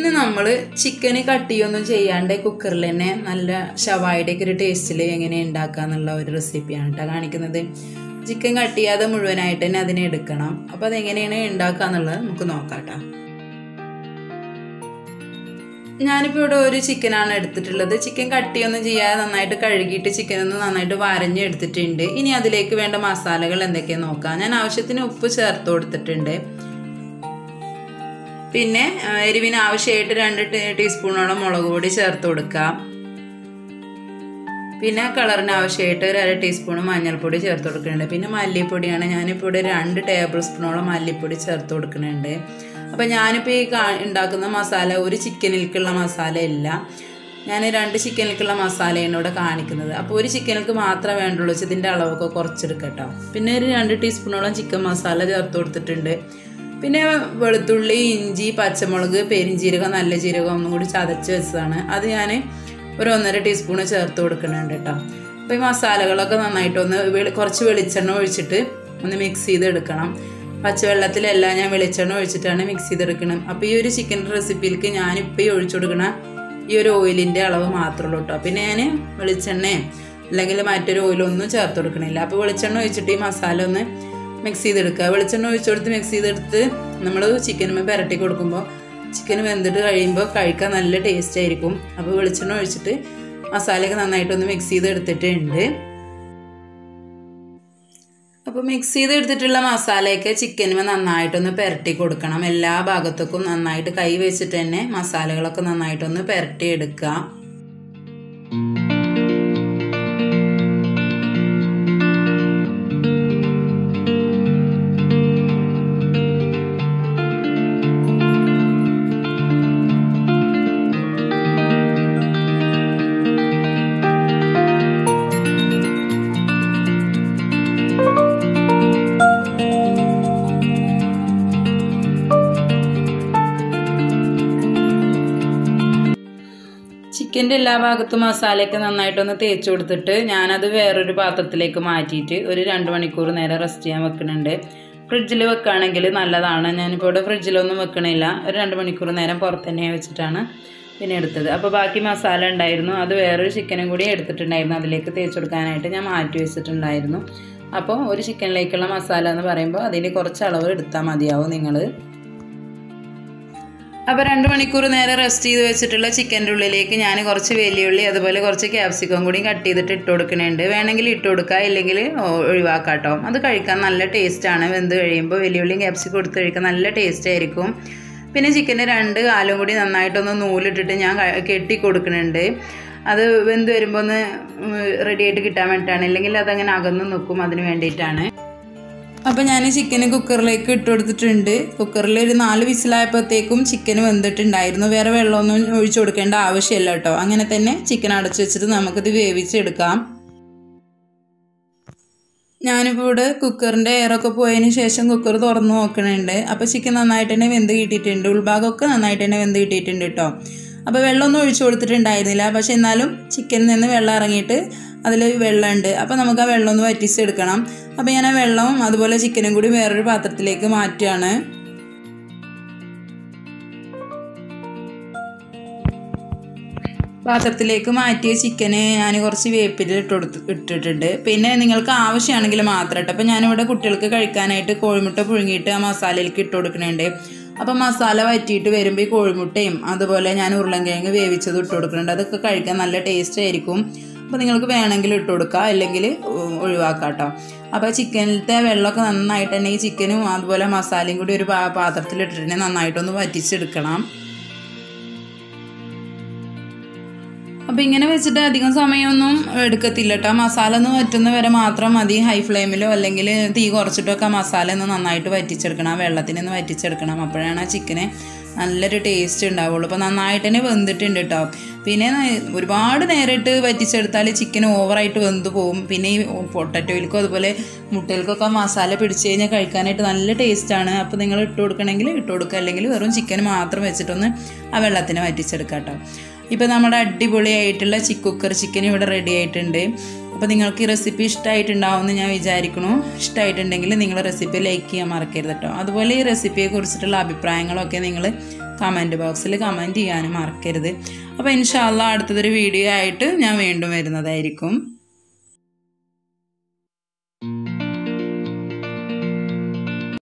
ഇന്ന് നമ്മൾ ചിക്കന് കട്ട് ചെയ്യൊന്നും ചെയ്യാണ്ട് കുക്കറിൽ തന്നെ നല്ല ഷവായുടെ ഒക്കെ ഒരു ടേസ്റ്റിൽ എങ്ങനെ ഉണ്ടാക്കുക എന്നുള്ള ഒരു റെസിപ്പിയാണ് കേട്ടോ കാണിക്കുന്നത് ചിക്കൻ കട്ട് ചെയ്യാതെ മുഴുവനായിട്ട് തന്നെ അതിനെ എടുക്കണം അപ്പോൾ അതെങ്ങനെയാണ് ഉണ്ടാക്കുക എന്നുള്ളത് നമുക്ക് നോക്കാം കേട്ടോ ഞാനിപ്പോൾ ഇവിടെ ഒരു ചിക്കനാണ് എടുത്തിട്ടുള്ളത് ചിക്കൻ കട്ട് ചെയ്യൊന്നും ചെയ്യാതെ നന്നായിട്ട് കഴുകിയിട്ട് ചിക്കൻ ഒന്ന് നന്നായിട്ട് വരഞ്ഞ് എടുത്തിട്ടുണ്ട് ഇനി അതിലേക്ക് വേണ്ട മസാലകൾ എന്തൊക്കെയാണെന്ന് നോക്കാം ഞാൻ ആവശ്യത്തിന് ഉപ്പ് ചേർത്ത് കൊടുത്തിട്ടുണ്ട് പിന്നെ എരിവിന് ആവശ്യമായിട്ട് രണ്ട് ടീസ്പൂണോളം മുളക് പൊടി ചേർത്ത് കൊടുക്കാം പിന്നെ കളറിന് ആവശ്യമായിട്ട് ഒരു അര ടീസ്പൂൺ മഞ്ഞൾപ്പൊടി ചേർത്ത് കൊടുക്കുന്നുണ്ട് പിന്നെ മല്ലിപ്പൊടിയാണ് ഞാനിപ്പോൾ ഇവിടെ രണ്ട് ടേബിൾ സ്പൂണോളം മല്ലിപ്പൊടി ചേർത്ത് കൊടുക്കുന്നുണ്ട് അപ്പോൾ ഞാനിപ്പോൾ ഈ ഉണ്ടാക്കുന്ന മസാല ഒരു ചിക്കനിലേക്കുള്ള മസാല ഇല്ല ഞാൻ രണ്ട് ചിക്കനിലേക്കുള്ള മസാലയാണ് ഇവിടെ കാണിക്കുന്നത് അപ്പോൾ ഒരു ചിക്കനിലേക്ക് മാത്രമേ വേണ്ടുള്ളൂ ഇതിൻ്റെ അളവൊക്കെ കുറച്ചെടുക്കട്ടോ പിന്നെ ഒരു രണ്ട് ടീസ്പൂണോളം ചിക്കൻ മസാല ചേർത്ത് കൊടുത്തിട്ടുണ്ട് പിന്നെ വെളുത്തുള്ളി ഇഞ്ചി പച്ചമുളക് പെരിഞ്ചീരകം നല്ല ജീരകം ഒന്നും കൂടി ചതച്ച് വെച്ചതാണ് അത് ഞാൻ ഒരു ഒന്നര ടീസ്പൂണ് ചേർത്ത് കൊടുക്കുന്നുണ്ട് കേട്ടോ അപ്പോൾ ഈ മസാലകളൊക്കെ നന്നായിട്ടൊന്ന് കുറച്ച് വെളിച്ചെണ്ണ ഒഴിച്ചിട്ട് ഒന്ന് മിക്സ് ചെയ്തെടുക്കണം പച്ചവെള്ളത്തിലെല്ലാം ഞാൻ വെളിച്ചെണ്ണ ഒഴിച്ചിട്ടാണ് മിക്സ് ചെയ്തെടുക്കണം അപ്പോൾ ഈ ഒരു ചിക്കൻ റെസിപ്പിയിലേക്ക് ഞാനിപ്പോൾ ഈ ഒഴിച്ചു കൊടുക്കണ ഈ ഒരു ഓയിലിൻ്റെ അളവ് മാത്രമേ ഉള്ളൂ കേട്ടോ പിന്നെ ഞാൻ വെളിച്ചെണ്ണയും അല്ലെങ്കിൽ മറ്റൊരു ഓയിലൊന്നും ചേർത്ത് കൊടുക്കണില്ല അപ്പോൾ വെളിച്ചെണ്ണ ഒഴിച്ചിട്ട് ഈ മസാല ഒന്ന് മിക്സ് ചെയ്തെടുക്കുക വെളിച്ചെണ്ണ ഒഴിച്ചു കൊടുത്ത് മിക്സ് ചെയ്തെടുത്ത് നമ്മൾ ചിക്കനുമേ പുരട്ടി കൊടുക്കുമ്പോൾ ചിക്കൻ വെന്തിട്ട് കഴിയുമ്പോൾ കഴിക്കാൻ നല്ല ടേസ്റ്റ് ആയിരിക്കും അപ്പോൾ വെളിച്ചെണ്ണ ഒഴിച്ചിട്ട് മസാലയൊക്കെ നന്നായിട്ടൊന്ന് മിക്സ് ചെയ്തെടുത്തിട്ടുണ്ട് അപ്പോൾ മിക്സ് ചെയ്തെടുത്തിട്ടുള്ള മസാലയൊക്കെ ചിക്കനുമേ നന്നായിട്ടൊന്ന് പുരട്ടി കൊടുക്കണം എല്ലാ ഭാഗത്തേക്കും നന്നായിട്ട് കൈ വെച്ചിട്ട് തന്നെ മസാലകളൊക്കെ നന്നായിട്ടൊന്ന് പുരട്ടി എടുക്കുക ചിക്കൻ്റെ എല്ലാ ഭാഗത്തും മസാലയൊക്കെ നന്നായിട്ടൊന്ന് തേച്ച് കൊടുത്തിട്ട് ഞാനത് വേറൊരു പാത്രത്തിലേക്ക് മാറ്റിയിട്ട് ഒരു രണ്ട് മണിക്കൂർ നേരം റെസ്റ്റ് ചെയ്യാൻ വെക്കുന്നുണ്ട് ഫ്രിഡ്ജിൽ വെക്കുകയാണെങ്കിൽ നല്ലതാണ് ഞാനിപ്പോൾ ഇവിടെ ഫ്രിഡ്ജിലൊന്നും വെക്കണില്ല ഒരു രണ്ട് മണിക്കൂർ നേരം പുറത്ത് തന്നെ വെച്ചിട്ടാണ് പിന്നെ എടുത്തത് അപ്പോൾ ബാക്കി മസാല ഉണ്ടായിരുന്നു അത് വേറൊരു ചിക്കനും കൂടി എടുത്തിട്ടുണ്ടായിരുന്നു അതിലേക്ക് തേച്ച് കൊടുക്കാനായിട്ട് ഞാൻ മാറ്റി വെച്ചിട്ടുണ്ടായിരുന്നു അപ്പോൾ ഒരു ചിക്കനിലേക്കുള്ള മസാല എന്ന് പറയുമ്പോൾ അതിൽ കുറച്ച് അളവ് എടുത്താൽ മതിയാവും നിങ്ങൾ അപ്പോൾ രണ്ട് മണിക്കൂർ നേരം റെസ്റ്റ് ചെയ്ത് വെച്ചിട്ടുള്ള ചിക്കൻ്റെ ഉള്ളിലേക്ക് ഞാൻ കുറച്ച് വെല്ലുള്ളി അതുപോലെ കുറച്ച് ക്യാപ്സിക്കം കൂടി കട്ട് ചെയ്തിട്ട് ഇട്ട് കൊടുക്കുന്നുണ്ട് വേണമെങ്കിൽ ഇട്ട് കൊടുക്കുക ഇല്ലെങ്കിൽ ഒഴിവാക്കാം കേട്ടോ അത് കഴിക്കാൻ നല്ല ടേസ്റ്റാണ് വെന്ത് കഴിയുമ്പോൾ വെല്ലുള്ളിയും ക്യാപ്സിക്കം എടുത്ത് കഴിക്കാൻ നല്ല ടേസ്റ്റ് ആയിരിക്കും പിന്നെ ചിക്കൻ്റെ രണ്ട് കാലും കൂടി നന്നായിട്ടൊന്ന് നൂലിട്ടിട്ട് ഞാൻ കെട്ടി കൊടുക്കുന്നുണ്ട് അത് വെന്ത് വരുമ്പോൾ ഒന്ന് റെഡി ആയിട്ട് കിട്ടാൻ വേണ്ടിയിട്ടാണ് ഇല്ലെങ്കിൽ അതങ്ങനെ അകന്ന് നിൽക്കും അതിന് വേണ്ടിയിട്ടാണ് അപ്പോൾ ഞാൻ ചിക്കന് കുക്കറിലേക്ക് ഇട്ട് കൊടുത്തിട്ടുണ്ട് കുക്കറിൽ ഒരു നാല് വിസിലായപ്പോഴത്തേക്കും ചിക്കൻ വെന്തിട്ടുണ്ടായിരുന്നു വേറെ വെള്ളമൊന്നും ഒഴിച്ചു കൊടുക്കേണ്ട ആവശ്യമില്ല കേട്ടോ അങ്ങനെ തന്നെ ചിക്കൻ അടച്ചു വെച്ചിട്ട് നമുക്കിത് വേവിച്ചെടുക്കാം ഞാനിപ്പോൾ ഇവിടെ കുക്കറിൻ്റെ എയറൊക്കെ പോയതിന് ശേഷം കുക്കർ തുറന്ന് നോക്കണുണ്ട് അപ്പോൾ ചിക്കൻ നന്നായിട്ട് തന്നെ വെന്ത് കിട്ടിയിട്ടുണ്ട് ഉൾഭാഗമൊക്കെ നന്നായിട്ട് തന്നെ വെന്ത് കിട്ടിയിട്ടുണ്ട് കേട്ടോ അപ്പോൾ വെള്ളമൊന്നും ഒഴിച്ചു കൊടുത്തിട്ടുണ്ടായിരുന്നില്ല പക്ഷെ എന്നാലും ചിക്കനിൽ നിന്ന് വെള്ളം ഇറങ്ങിയിട്ട് അതിൽ വെള്ളമുണ്ട് അപ്പോൾ നമുക്ക് ആ വെള്ളം ഒന്ന് വറ്റിച്ചെടുക്കണം അപ്പോൾ ഞാൻ ആ വെള്ളവും അതുപോലെ ചിക്കനും കൂടി വേറൊരു പാത്രത്തിലേക്ക് മാറ്റുകയാണ് പാത്രത്തിലേക്ക് മാറ്റിയ ചിക്കന് ഞാൻ കുറച്ച് വേപ്പിൽ ഇട്ട് കൊടുത്ത് ഇട്ടിട്ടുണ്ട് പിന്നെ നിങ്ങൾക്ക് ആവശ്യമാണെങ്കിൽ മാത്രം കേട്ടോ അപ്പോൾ ഞാനിവിടെ കുട്ടികൾക്ക് കഴിക്കാനായിട്ട് കോഴിമുട്ട പുഴുങ്ങിയിട്ട് ആ മസാലയിലേക്ക് ഇട്ട് കൊടുക്കുന്നുണ്ട് അപ്പോൾ മസാല വറ്റിയിട്ട് വരുമ്പോൾ ഈ കോഴിമുട്ടയും അതുപോലെ ഞാൻ ഉരുളൻകിഴങ്ങ് വേവിച്ചത് ഇട്ട് കൊടുക്കുന്നുണ്ട് അതൊക്കെ കഴിക്കാൻ നല്ല ടേസ്റ്റ് ആയിരിക്കും അപ്പോൾ നിങ്ങൾക്ക് വേണമെങ്കിൽ ഇട്ട് കൊടുക്കുക അല്ലെങ്കിൽ ഒഴിവാക്കാം കേട്ടോ അപ്പോൾ ചിക്കനിലത്തെ വെള്ളമൊക്കെ നന്നായിട്ട് തന്നെ ഈ ചിക്കനും അതുപോലെ മസാലയും കൂടി ഒരു പാത്രത്തിൽ ഇട്ടിട്ട് നന്നായിട്ടൊന്ന് വറ്റിച്ചെടുക്കണം അപ്പോൾ ഇങ്ങനെ വെച്ചിട്ട് അധികം സമയമൊന്നും എടുക്കത്തില്ല കേട്ടോ മസാല ഒന്ന് വറ്റുന്ന വരെ മാത്രം മതി ഹൈ ഫ്ലെയിമിലോ അല്ലെങ്കിൽ തീ കുറച്ചിട്ടൊക്കെ മസാല ഒന്ന് നന്നായിട്ട് വറ്റിച്ചെടുക്കണം ആ വെള്ളത്തിനൊന്ന് വറ്റിച്ചെടുക്കണം അപ്പോഴാണ് ആ ചിക്കന് നല്ലൊരു ടേസ്റ്റ് ഉണ്ടാവുള്ളൂ അപ്പോൾ നന്നായിട്ട് തന്നെ വെന്തിട്ടുണ്ട് കേട്ടോ പിന്നെ ഒരുപാട് നേരിട്ട് വറ്റിച്ചെടുത്താൽ ചിക്കൻ ഓവറായിട്ട് വെന്ത് പോകും പിന്നെ ഈ പൊട്ടറ്റോയിൽക്കും അതുപോലെ മുട്ടയിൽക്കൊക്കെ മസാല പിടിച്ച് കഴിഞ്ഞാൽ കഴിക്കാനായിട്ട് നല്ല ടേസ്റ്റാണ് അപ്പോൾ നിങ്ങൾ ഇട്ട് കൊടുക്കണമെങ്കിൽ ഇട്ട് കൊടുക്കുക അല്ലെങ്കിൽ വെറും ചിക്കൻ മാത്രം വെച്ചിട്ടൊന്ന് ആ വെള്ളത്തിന് വറ്റിച്ചെടുക്കാം കേട്ടോ ഇപ്പോൾ നമ്മുടെ അടിപൊളിയായിട്ടുള്ള ചി കുക്കർ ചിക്കൻ ഇവിടെ റെഡി ആയിട്ടുണ്ട് അപ്പോൾ നിങ്ങൾക്ക് ഈ റെസിപ്പി ഇഷ്ടമായിട്ടുണ്ടാവുമെന്ന് ഞാൻ വിചാരിക്കുന്നു ഇഷ്ടമായിട്ടുണ്ടെങ്കിൽ നിങ്ങൾ റെസിപ്പി ലൈക്ക് ചെയ്യാൻ മറക്കരുത് കേട്ടോ അതുപോലെ ഈ റെസിപ്പിയെ കുറിച്ചിട്ടുള്ള അഭിപ്രായങ്ങളൊക്കെ നിങ്ങൾ കമൻറ്റ് ബോക്സിൽ കമൻറ്റ് ചെയ്യാനും മറക്കരുത് അപ്പോൾ ഇൻഷാല്ല അടുത്തതൊരു വീഡിയോ ആയിട്ട് ഞാൻ വീണ്ടും വരുന്നതായിരിക്കും